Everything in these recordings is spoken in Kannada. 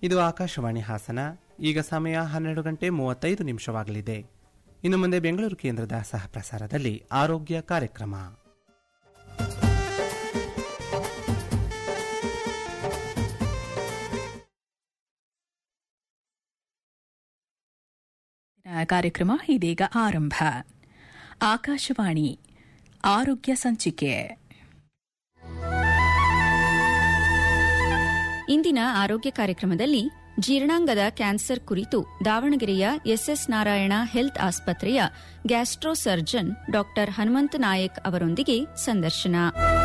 ಇದು ಆಕಾಶವಾಣಿ ಹಾಸನ ಈಗ ಸಮಯ ಹನ್ನೆರಡು ಗಂಟೆ ಮೂವತ್ತೈದು ನಿಮಿಷವಾಗಲಿದೆ ಇನ್ನು ಮುಂದೆ ಬೆಂಗಳೂರು ಕೇಂದ್ರದ ಸಹ ಪ್ರಸಾರದಲ್ಲಿ ಆರೋಗ್ಯ ಕಾರ್ಯಕ್ರಮ ಕಾರ್ಯಕ್ರಮ ಇದೀಗ ಆರಂಭ ಆಕಾಶವಾಣಿ ಆರೋಗ್ಯ ಸಂಚಿಕೆ ಇಂದಿನ ಆರೋಗ್ಯ ಕಾರ್ಯಕ್ರಮದಲ್ಲಿ ಜೀರ್ಣಾಂಗದ ಕ್ಯಾನ್ಸರ್ ಕುರಿತು ದಾವಣಗೆರೆಯ ಎಸ್ಎಸ್ ನಾರಾಯಣ ಹೆಲ್ತ್ ಆಸ್ಪತ್ರೆಯ ಗ್ಯಾಸ್ಟ್ರೋ ಸರ್ಜನ್ ಡಾ ಹನುಮಂತ ನಾಯಕ್ ಅವರೊಂದಿಗೆ ಸಂದರ್ಶನ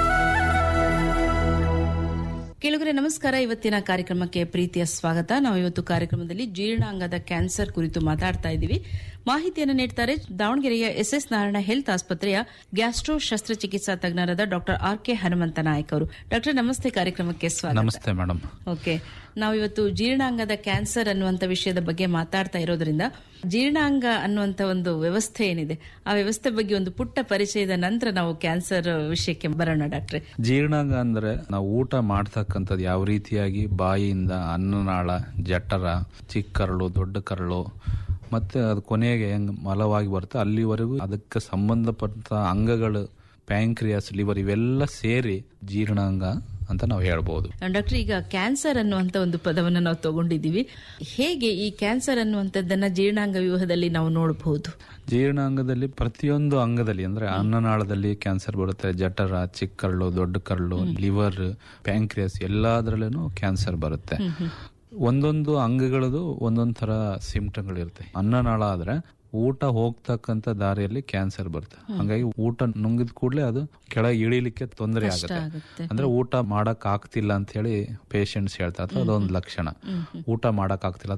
ಕೇಳುಗರೆ ನಮಸ್ಕಾರ ಇವತ್ತಿನ ಕಾರ್ಯಕ್ರಮಕ್ಕೆ ಪ್ರೀತಿಯ ಸ್ವಾಗತ ನಾವು ಇವತ್ತು ಕಾರ್ಯಕ್ರಮದಲ್ಲಿ ಜೀರ್ಣಾಂಗದ ಕ್ಯಾನ್ಸರ್ ಕುರಿತು ಮಾತಾಡ್ತಾ ಇದ್ದೀವಿ ಮಾಹಿತಿಯನ್ನು ನೀಡ್ತಾರೆ ದಾವಣಗೆರೆಯ ಎಸ್ಎಸ್ ನಾರಾಯಣ ಹೆಲ್ತ್ ಆಸ್ಪತ್ರೆಯ ಗ್ಯಾಸ್ಟ್ರೋ ಶಸ್ತ್ರಚಿಕಿತ್ಸಾ ತಜ್ಞರಾದ doctor R K Hanumantha Nayak ಅವರು ಡಾಕ್ಟರ್ ನಮಸ್ತೆ ಕಾರ್ಯಕ್ರಮಕ್ಕೆ ಸ್ವಾಗತ ನಮಸ್ತೆ ಮೇಡಮ್ ಓಕೆ ನಾವಿವತ್ತು ಜೀರ್ಣಾಂಗದ ಕ್ಯಾನ್ಸರ್ ಅನ್ನುವಂಥ ವಿಷಯದ ಬಗ್ಗೆ ಮಾತಾಡ್ತಾ ಇರೋದ್ರಿಂದ ಜೀರ್ಣಾಂಗ ಅನ್ನುವಂಥ ಒಂದು ವ್ಯವಸ್ಥೆ ಏನಿದೆ ಆ ವ್ಯವಸ್ಥೆ ಬಗ್ಗೆ ಒಂದು ಪುಟ್ಟ ಪರಿಚಯದ ನಂತರ ನಾವು ಕ್ಯಾನ್ಸರ್ ವಿಷಯಕ್ಕೆ ಬರೋಣ ಡಾಕ್ಟ್ರೆ ಜೀರ್ಣಾಂಗ ಅಂದ್ರೆ ನಾವು ಊಟ ಮಾಡ್ತಕ್ಕಂಥದ್ದು ಯಾವ ರೀತಿಯಾಗಿ ಬಾಯಿಯಿಂದ ಅನ್ನನಾಳ ಜಠರ ಚಿಕ್ಕ ಕರಳು ದೊಡ್ಡ ಕರಳು ಮತ್ತೆ ಅದು ಕೊನೆಗೆ ಹೆಂಗ್ ಮಲವಾಗಿ ಬರುತ್ತೆ ಅಲ್ಲಿವರೆಗೂ ಅದಕ್ಕೆ ಸಂಬಂಧಪಟ್ಟ ಅಂಗಗಳು ಪ್ಯಾಂಕ್ರಿಯಾಸ್ ಲಿವರ್ ಇವೆಲ್ಲ ಸೇರಿ ಜೀರ್ಣಾಂಗ ಅಂತ ನಾವು ಹೇಳ್ಬೋದು ಡಾಕ್ಟರ್ ಈಗ ಕ್ಯಾನ್ಸರ್ ಅನ್ನುವಂತ ಒಂದು ಪದವನ್ನು ನಾವು ತಗೊಂಡಿದ್ದೀವಿ ಹೇಗೆ ಈ ಕ್ಯಾನ್ಸರ್ ಅನ್ನುವಂಥದ್ದನ್ನ ಜೀರ್ಣಾಂಗ ವ್ಯೂಹದಲ್ಲಿ ನಾವು ನೋಡಬಹುದು ಜೀರ್ಣಾಂಗದಲ್ಲಿ ಪ್ರತಿಯೊಂದು ಅಂಗದಲ್ಲಿ ಅಂದ್ರೆ ಅನ್ನನಾಳದಲ್ಲಿ ಕ್ಯಾನ್ಸರ್ ಬರುತ್ತೆ ಜಠರ ಚಿಕ್ಕ ಕರಳು ದೊಡ್ಡ ಕರಳು ಲಿವರ್ ಪ್ಯಾಂಕ್ರಿಯಸ್ ಎಲ್ಲದರಲ್ಲೂ ಕ್ಯಾನ್ಸರ್ ಬರುತ್ತೆ ಒಂದೊಂದು ಅಂಗಗಳದು ಒಂದೊಂದ್ ತರ ಸಿಂಪ್ಟಮ್ಗಳು ಇರುತ್ತೆ ಅನ್ನನಾಳ ಆದ್ರೆ ಊಟ ಹೋಗ್ತಕ್ಕಂತ ದಾರಿಯಲ್ಲಿ ಕ್ಯಾನ್ಸರ್ ಬರುತ್ತೆ ಹಂಗಾಗಿ ಊಟ ನುಂಗಿದ ಕೂಡಲೇ ಅದು ಕೆಳಗೆ ಇಳಿಲಿಕ್ಕೆ ತೊಂದರೆ ಆಗುತ್ತೆ ಆಗುತ್ತೆ. ಅಂದ್ರೆ ಊಟ ಮಾಡಕ್ ಆಗ್ತಿಲ್ಲ ಅಂತ ಹೇಳಿ ಪೇಷಂಟ್ಸ್ ಹೇಳ್ತಾರೆ ಅಥವಾ ಅದೊಂದು ಲಕ್ಷಣ ಊಟ ಮಾಡಕ್ ಆಗ್ತಿಲ್ಲ